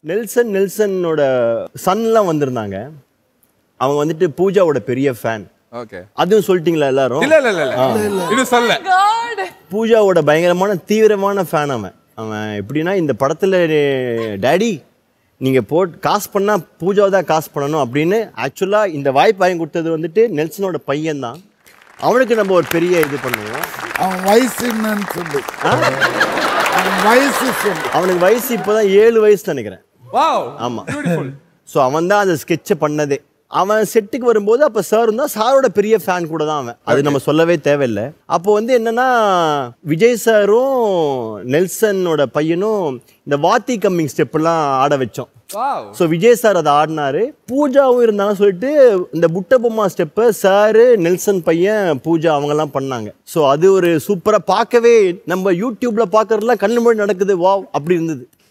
Nelson நெல்சனோட சன்லாம் வந்திருந்தாங்க அவங்க வந்துட்டு பூஜாவோட பெரிய ஃபேன் ஓகே அதுவும் சொல்லிட்டீங்களா எல்லாரும் இல்ல இல்ல இல்ல இல்ல இது சொல்ல God. பூஜாவோட பயங்கரமான தீவிரமான ஃபேன் அவன் அவன் எப்படின்னா இந்த படத்துல டேடி நீங்க போட் காசு பண்ணா பூஜாவை தான் காசு பண்ணணும் அப்படின்னு ஆக்சுவலா இந்த வாய்ப்பு வாங்கி கொடுத்தது வந்துட்டு நெல்சனோட பையன் தான் அவனுக்கு நம்ம ஒரு பெரிய இது பண்ணுவோம் அவன் வயசு என்னன்னு சொல்லு அவன் வயசு சொல்லு அவனுக்கு வயசு இப்போதான் ஏழு வயசு நினைக்கிறேன் வாவ் ஆமா பியூட்டிஃபுல் ஸோ அவன் தான் அந்த ஸ்கெட்சை பண்ணதே அவன் செட்டுக்கு வரும்போது அப்போ சார் தான் சாரோட பெரிய ஃபேன் கூட தான் அவன் அது நம்ம சொல்லவே தேவையில்லை அப்போ வந்து என்னன்னா விஜய் சாரும் நெல்சனோட பையனும் இந்த வாத்தி கம்மிங் ஸ்டெப்லாம் ஆட வச்சோம் வாவ் ஸோ விஜய் சார் அதை ஆடினாரு பூஜாவும் இருந்தாலும் சொல்லிட்டு இந்த புட்ட பொம்மா ஸ்டெப்பை சாரு நெல்சன் பையன் பூஜா அவங்கெல்லாம் பண்ணாங்க ஸோ அது ஒரு சூப்பராக பார்க்கவே நம்ம யூடியூப்ல பார்க்கறதுலாம் கண்ணு முன்னாடி நடக்குது வாவ் அப்படி இருந்தது